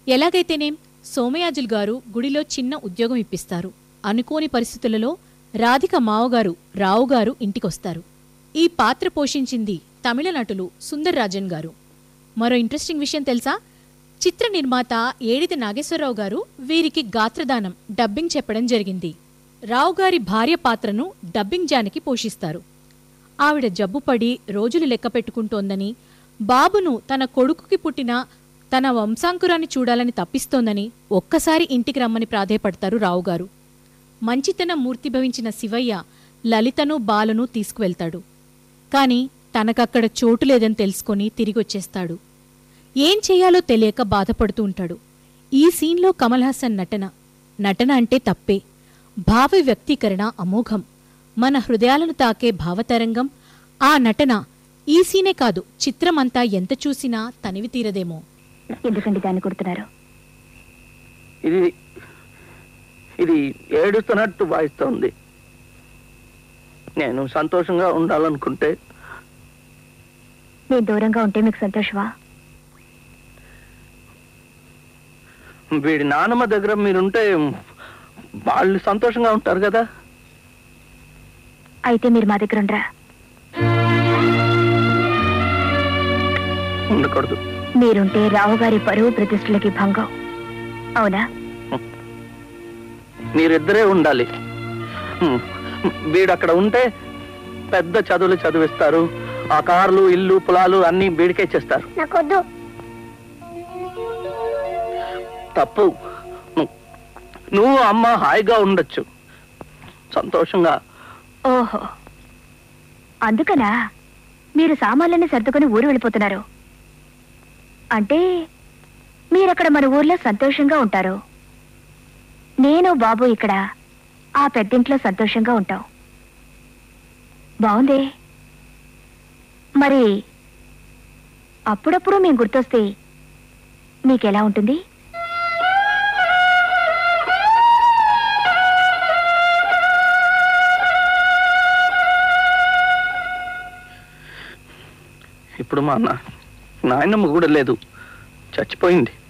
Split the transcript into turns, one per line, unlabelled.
ఎలాగైతేనేం సోమయాజుల్ గారు గుడిలో చిన్న ఉద్యోగం ఇప్పిస్తారు అనుకోని పరిస్థితులలో రాధిక మావగారు రావుగారు ఇంటికొస్తారు ఈ పాత్ర పోషించింది తమిళ నటులు సుందర్రాజన్ గారు మరో ఇంట్రెస్టింగ్ విషయం తెలుసా చిత్ర నిర్మాత ఏడిది నాగేశ్వరరావు గారు వీరికి గాత్రదానం డబ్బింగ్ చెప్పడం జరిగింది రావు గారి భార్య పాత్రను డబ్బింగ్ జానకి పోషిస్తారు ఆవిడ జబ్బుపడి రోజులు లెక్క పెట్టుకుంటోందని బాబును తన కొడుకుకి పుట్టిన తన వంశాంకురాన్ని చూడాలని తప్పిస్తోందని ఒక్కసారి ఇంటికి రమ్మని ప్రాధేయపడతారు రావుగారు మంచితనం మూర్తిభవించిన శివయ్య లలితను బాలను తీసుకువెళ్తాడు కాని తనకక్కడ చోటు లేదని తెలుసుకొని తిరిగొచ్చేస్తాడు ఏం చేయాలో తెలియక బాధపడుతూ ఉంటాడు ఈ సీన్లో కమల్ హాసన్ నటన నటన అంటే తప్పే భావ వ్యక్తీకరణ అమోఘం మన హృదయాలను తాకే భావతరంగం ఆ నటన ఈ సీనే కాదు చిత్రమంతా ఎంత చూసినా తనివి తీరదేమో
ఎందుకండి దాన్ని కుడుతున్నారు
ఇది ఇది ఏడుస్తున్నట్టు వాయిస్తోంది నేను సంతోషంగా ఉండాలనుకుంటే
నేను దూరంగా ఉంటే మీకు సంతోషమా
వీడి నానమ్మ దగ్గర మీరుంటే వాళ్ళు సంతోషంగా ఉంటారు కదా
అయితే మీరు మా దగ్గర ఉండరా
ఉండకూడదు
మీరుంటే రావుగారి పరువు ప్రతిష్టలకి భంగం అవునా
మీరిద్దరే ఉండాలి హ్మ్. వీడు అక్కడ ఉంటే పెద్ద చదువులు చదివిస్తారు ఆ కార్లు ఇల్లు పొలాలు అన్ని వీడికే చేస్తారు
నాకొద్దు
తప్పు ను- నువ్వు అమ్మ హాయిగా ఉండొచ్చు సంతోషంగా
ఓహో అందుకనా మీరు సామాన్లన్నీ సర్దుకొని ఊరు వెళ్ళిపోతున్నారు అంటే మీరక్కడ మన ఊర్లో సంతోషంగా ఉంటారు నేను బాబు ఇక్కడ ఆ పెద్దింట్లో సంతోషంగా ఉంటాం బాగుంది మరి అప్పుడప్పుడు మేము గుర్తొస్తే మీకెలా ఉంటుంది
ఇప్పుడు మా నా- నాయనమ్మ కూడా లేదు చచ్చిపోయింది